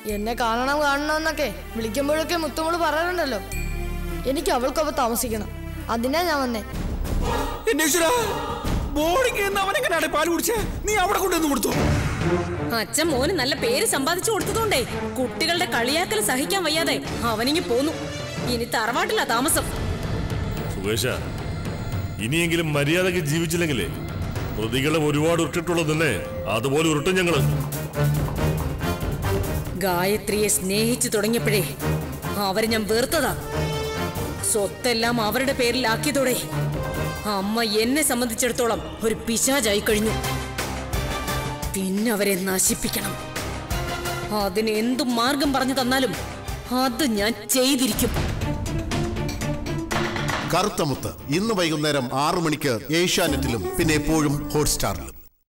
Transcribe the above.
എന്നെ കാണണം കാണണം എന്നൊക്കെ വിളിക്കുമ്പോഴൊക്കെ മുത്തുമോള് പറയാറുണ്ടല്ലോ എനിക്ക് അവൾക്കൊപ്പം താമസിക്കണം അതിനാ ഞാൻ വന്നേ എന്റെ ഈശ്വരാ ബോർഡിങ് അവനെങ്ങനെയാണ് പാല് കുടിച്ചേ നീ അവിടെ കൊണ്ടുവന്ന് കൊടുത്തു അച്ഛൻ മോന് നല്ല പേര് സമ്പാദിച്ചു കൊടുത്തതുകൊണ്ടേ കുട്ടികളുടെ കളിയാക്കൽ സഹിക്കാൻ വയ്യാതെ അവനിങ്ങി പോന്നു ഇനി തറവാട്ടില്ല താമസം സുകേഷ ഇനിയെങ്കിലും മര്യാദയ്ക്ക് ജീവിച്ചില്ലെങ്കിലേ പ്രതികളെ ഒരുപാട് ഉരുട്ടിട്ടുള്ളത് തന്നെ അതുപോലെ ഉരുട്ടും ഞങ്ങള് ഗായത്രിയെ സ്നേഹിച്ചു തുടങ്ങിയപ്പോഴേ അവരെ ഞാൻ വെറുത്തതാ സ്വത്തെല്ലാം അവരുടെ പേരിലാക്കിയതോടെ അമ്മ എന്നെ സംബന്ധിച്ചിടത്തോളം ഒരു പിശാചായി കഴിഞ്ഞു പിന്നെ അവരെ നശിപ്പിക്കണം അതിന് എന്തു മാർഗം പറഞ്ഞു തന്നാലും അത് ഞാൻ ചെയ്തിരിക്കും കറുത്തമുത്ത് ഇന്ന് വൈകുന്നേരം ആറു മണിക്ക് ഏഷ്യാനെറ്റിലും പിന്നെ എപ്പോഴും ഹോട്ട്സ്റ്റാറിലും